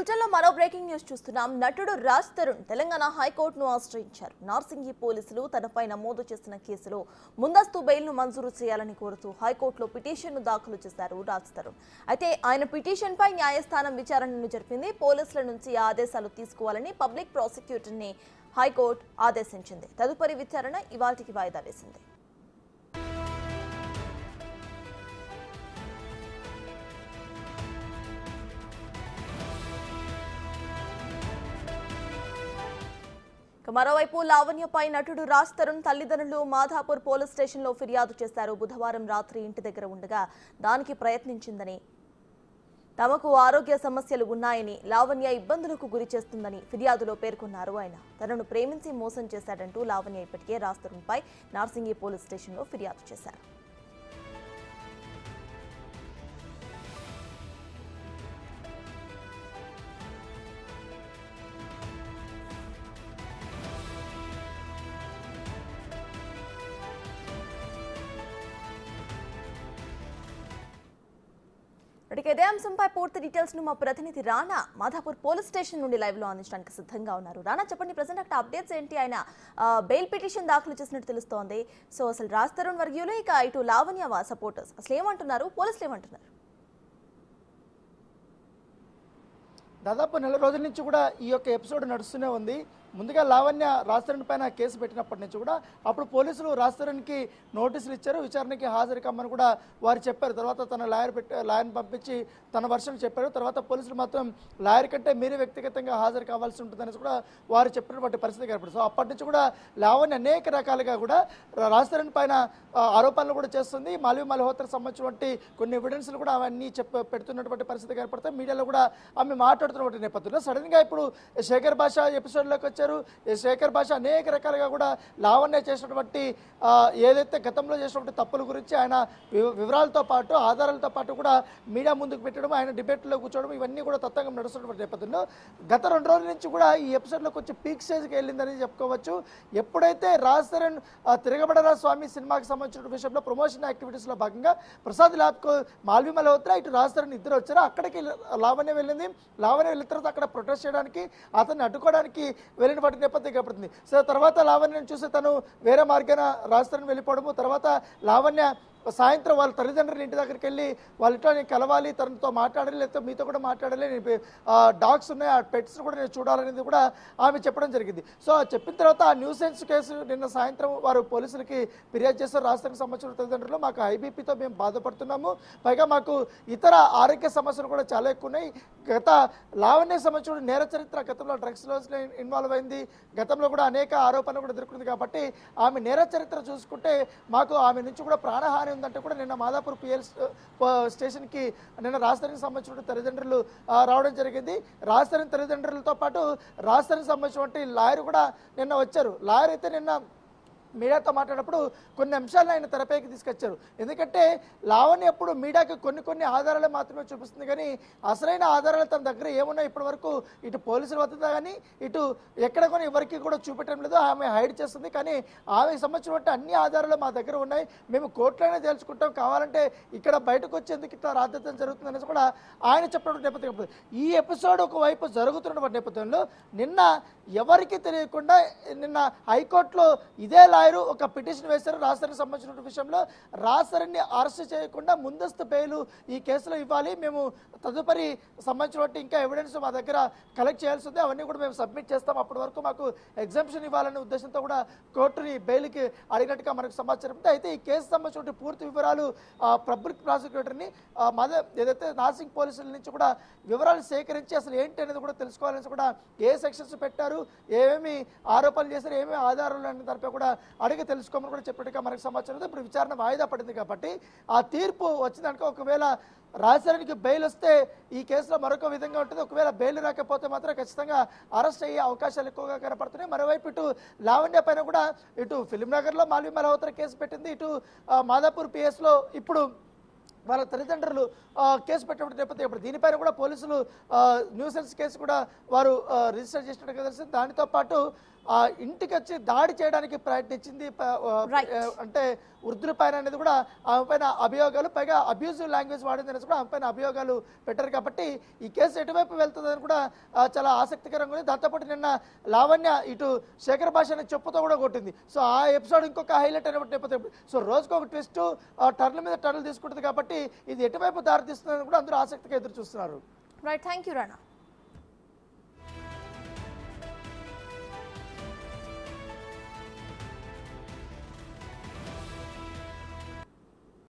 బులెటిన్లో మరో breaking news చూస్తున్నాం నటుడు రాజ్ తరుణ్ తెలంగాణ హైకోర్టును ఆశ్రయించారు నార్సింగి పోలీసులు తనపై నమోదు చేసిన కేసులో ముందస్తు బెయిల్ను మంజూరు చేయాలని కోరుతూ హైకోర్టులో పిటిషన్ను దాఖలు చేశారు రాజ్ తరుణ్ అయితే ఆయన పిటిషన్పై న్యాయస్థానం విచారణను జరిపింది పోలీసుల నుంచి ఆదేశాలు తీసుకోవాలని పబ్లిక్ ప్రాసిక్యూటర్ని హైకోర్టు ఆదేశించింది తదుపరి విచారణ ఇవాటికి వాయిదా వేసింది ఇక మరోవైపు లావణ్యపై నటుడు రాజ్ తరుణ్ తల్లిదండ్రులు మాధాపూర్ పోలీస్ స్టేషన్లో ఫిర్యాదు చేశారు బుధవారం రాత్రి ఇంటి దగ్గర ఉండగా దానికి ప్రయత్నించిందని తమకు ఆరోగ్య సమస్యలు ఉన్నాయని లావణ్య ఇబ్బందులకు గురి చేస్తుందని ఫిర్యాదులో పేర్కొన్నారు ఆయన తనను ప్రేమించి మోసం చేశాడంటూ లావణ్య ఇప్పటికే రాజ్ తరుణ్పై నార్సింగి పోలీస్ స్టేషన్లో ఫిర్యాదు చేశారు ఇప్పటికే ఇదే అంశంపై పూర్తి డీటెయిల్స్ ను మా ప్రతినిధి రానా మాధాపూర్ పోలీస్ స్టేషన్ నుండి లైవ్ లో అందించడానికి సిద్ధంగా ఉన్నారు రానా చెప్పండి ప్రజెంట్ అక్కడ అప్డేట్స్ ఏంటి ఆయన ఆ, బెయిల్ పిటిషన్ దాఖలు చేసినట్టు తెలుస్తోంది సో అసలు రాజ్ తరుణ్ వర్గీయులు ఇక ఇటు లావణ్య సపోర్టర్స్ అసలు ఏమంటున్నారు పోలీసులు ఏమంటున్నారు దాదాపు నెల రోజుల నుంచి కూడా ఈ యొక్క ఎపిసోడ్ నడుస్తూనే ఉంది ముందుగా లావణ్య రాస్తరణ్ పైన కేసు పెట్టినప్పటి నుంచి కూడా అప్పుడు పోలీసులు రాస్తరణ్కి నోటీసులు ఇచ్చారు విచారణకి హాజరు కమ్మని కూడా వారు చెప్పారు తర్వాత తన లాయర్ పెట్టి లాయర్ని పంపించి తన వర్షం చెప్పారు తర్వాత పోలీసులు మాత్రం లాయర్ కంటే మీరే వ్యక్తిగతంగా హాజరు కావాల్సి ఉంటుందనేసి కూడా వారు చెప్పినటువంటి పరిస్థితి కనపడింది సో అప్పటి నుంచి కూడా లావణ్య అనేక రకాలుగా కూడా రాస్తరణ్ పైన ఆ, ఆరోపణలు కూడా చేస్తుంది మాల్వి మల్హోత్ర సంబంధించినటువంటి కొన్ని ఎవిడెన్స్లు కూడా అవన్నీ చెప్ప పెడుతున్నటువంటి పరిస్థితి కనపడతాయి మీడియాలో కూడా ఆమె మాట్లాడుతున్నటువంటి నేపథ్యంలో సడన్ గా ఇప్పుడు శేఖర్ భాష ఎపిసోడ్లోకి వచ్చారు ఈ శేఖర్ భాష అనేక రకాలుగా కూడా లావణ్య చేసినటువంటి ఆ, ఏదైతే గతంలో చేసినటువంటి తప్పుల గురించి ఆయన వివ- వివరాలతో పాటు ఆధారాలతో పాటు కూడా మీడియా ముందుకు పెట్టడం ఆయన డిబేట్లో కూర్చోవడం ఇవన్నీ కూడా తత్వంగా నడుస్తున్నటువంటి నేపథ్యంలో గత రెండు రోజుల నుంచి కూడా ఈ ఎపిసోడ్లో కొంచెం పీక్ స్టేజ్కి వెళ్ళిందని చెప్పుకోవచ్చు ఎప్పుడైతే రాజ్ తరుణ్ ఆ, తిరగబడరా స్వామి సినిమాకి సంబంధించిన విషయంలో ప్రమోషన్ యాక్టివిటీస్లో భాగంగా ప్రసాద్ ల్యాబ్కు మాల్వి మల్హోత్రా ఇటు రాజ్ తరుణ్ ఇద్దరు వచ్చారు అక్కడికి లావణ్య వెళ్ళింది లావణ్య వెళ్ళిన తర్వాత అక్కడ ప్రొటెస్ట్ చేయడానికి అతన్ని అడ్డుకోవడానికి వెళ్ళినటువంటి నేపథ్యం కనపడుతుంది సో తర్వాత లావణ్యను చూసి తను వేరే మార్గాన రాజ్ తరుణ్ వెళ్ళిపోవడము తర్వాత లావణ్య సాయంత్రం వాళ్ళ తల్లిదండ్రుల ఇంటి దగ్గరికి వెళ్ళి వాళ్ళ ఇంట్లో నేను కలవాలి తనతో మాట్లాడాలి లేకపోతే మీతో కూడా మాట్లాడాలి నేను డాగ్స్ ఉన్నాయి ఆ పెట్స్ కూడా నేను చూడాలనేది కూడా ఆమె చెప్పడం జరిగింది సో చెప్పిన తర్వాత ఆ న్యూసెన్స్ కేసు నిన్న సాయంత్రం వారు పోలీసులకి ఫిర్యాదు చేశారు రాష్ట్రానికి సంబంధించిన తల్లిదండ్రులు మాకు ఐబీపీతో మేము బాధపడుతున్నాము పైగా మాకు ఇతర ఆరోగ్య సమస్యలు కూడా చాలా ఎక్కువ ఉన్నాయి గత లావణ్య సంబంధించిన నేర చరిత్ర గతంలో డ్రగ్స్లో ఇన్వాల్వ్ అయింది గతంలో కూడా అనేక ఆరోపణలు కూడా ఎదుర్కొంది కాబట్టి ఆమె నేర చరిత్ర చూసుకుంటే మాకు ఆమె నుంచి కూడా ప్రాణహాని ఉందంటే కూడా నిన్న మాదాపూర్ పిఎల్ స్టేషన్కి నిన్న రాజధానికి సంబంధించిన తల్లిదండ్రులు ఆ, రావడం జరిగింది రాజధాని తల్లిదండ్రులతో పాటు రాజధానికి సంబంధించినటువంటి లాయర్ కూడా నిన్న వచ్చారు లాయర్ అయితే నిన్న మీడియాతో మాట్లాడినప్పుడు కొన్ని అంశాలను ఆయన తెరపైకి తీసుకొచ్చారు ఎందుకంటే లావణ్య ఎప్పుడు మీడియాకి కొన్ని కొన్ని ఆధారాలు మాత్రమే చూపిస్తుంది కానీ అసలైన ఆధారాలు తన దగ్గర ఏమున్నాయి ఇప్పటి వరకు ఇటు పోలీసుల వద్ద కానీ ఇటు ఎక్కడ కూడా ఎవరికి కూడా చూపెట్టడం లేదు ఆమె హైడ్ చేస్తుంది కానీ ఆమెకు సంబంధించినటువంటి అన్ని ఆధారాలు మా దగ్గర ఉన్నాయి మేము కోర్టులోనే తెలుసుకుంటాం కావాలంటే ఇక్కడ బయటకు వచ్చేందుకు ఇట్లా రాద్యతం జరుగుతుంది అనేసి కూడా ఆయన చెప్పడం నేపథ్యం ఈ ఎపిసోడ్ ఒకవైపు జరుగుతున్నటువంటి నేపథ్యంలో నిన్న ఎవరికి తెలియకుండా నిన్న హైకోర్టులో ఇదే లాయరు ఒక పిటిషన్ వేశారు రాసరికి సంబంధించిన విషయంలో రాసరిని అరెస్ట్ చేయకుండా ముందస్తు బెయిల్ ఈ కేసులో ఇవ్వాలి మేము తదుపరి సంబంధించినటువంటి ఇంకా ఎవిడెన్స్ మా దగ్గర కలెక్ట్ చేయాల్సి ఉంది అవన్నీ కూడా మేము సబ్మిట్ చేస్తాం అప్పటి వరకు మాకు ఎగ్జామ్షన్ ఇవ్వాలనే ఉద్దేశంతో కూడా కోర్టుని బెయిల్కి అడిగినట్టుగా మనకు సమాచారం ఉంది అయితే ఈ కేసు సంబంధించిన పూర్తి వివరాలు ఆ, పబ్లిక్ ప్రాసిక్యూటర్ని ఆ, మద ఏదైతే నాసింగ్ పోలీసుల నుంచి కూడా వివరాలు సేకరించి అసలు ఏంటి అనేది కూడా తెలుసుకోవాలని కూడా ఏ సెక్షన్స్ పెట్టారు ఏమేమి ఆరోపణలు చేశారు ఏమేమి ఆధారాలు అనే దానిపై కూడా అడిగి తెలుసుకోమని కూడా చెప్పినట్టుగా మనకు సమాచారం ఉంది ఇప్పుడు విచారణ వాయిదా పడింది కాబట్టి ఆ తీర్పు వచ్చిందనుకో ఒకవేళ రాజధానికి బెయిల్ వస్తే ఈ కేసులో మరొక విధంగా ఉంటుంది ఒకవేళ బెయిల్ రాకపోతే మాత్రం ఖచ్చితంగా అరెస్ట్ అయ్యే అవకాశాలు ఎక్కువగా కనపడుతున్నాయి మరోవైపు ఇటు లావణ్య పైన కూడా ఇటు ఫిలింనగర్లో మాల్వి మల్హోత్రా కేసు పెట్టింది ఇటు ఆ, మాదాపూర్ పిఎస్లో ఇప్పుడు వాళ్ళ తల్లిదండ్రులు ఆ, కేసు పెట్టినప్పుడు నేపథ్యం ఇప్పుడు దీనిపైన కూడా పోలీసులు న్యూసెన్స్ కేసు కూడా వారు ఆ, రిజిస్టర్ చేసినట్టుగా తెలిసింది దానితో పాటు ఆ ఇంటికి వచ్చి దాడి చేయడానికి ప్రయత్నించింది ప- ఆ, Right. ఆ, అంటే వృద్ధుల పైన అనేది కూడా ఆమె పైన అభియోగాలు పైగా అబ్యూజివ్ లాంగ్వేజ్ వాడింది అనేసి కూడా ఆమె పైన అభియోగాలు పెట్టారు కాబట్టి ఈ కేసు ఎటువైపు వెళ్తుందని కూడా ఆ, చాలా ఆసక్తికరంగా ఉంది దాంతోపాటు నిన్న లావణ్య ఇటు శేఖర్ భాష అనే చెప్పుతో కూడా కొట్టింది సో ఆ ఎపిసోడ్ ఇంకొక హైలైట్ అయినటువంటి నేపథ్యం సో రోజుకు ఒక ట్విస్ట్ టర్న్ మీద టర్న్ తీసుకుంటుంది కాబట్టి ఇది ఎటువైపు దారి తీస్తుందని కూడా అందరూ ఆసక్తిగా ఎదురు చూస్తున్నారు రైట్ థ్యాంక్ యూ రాణా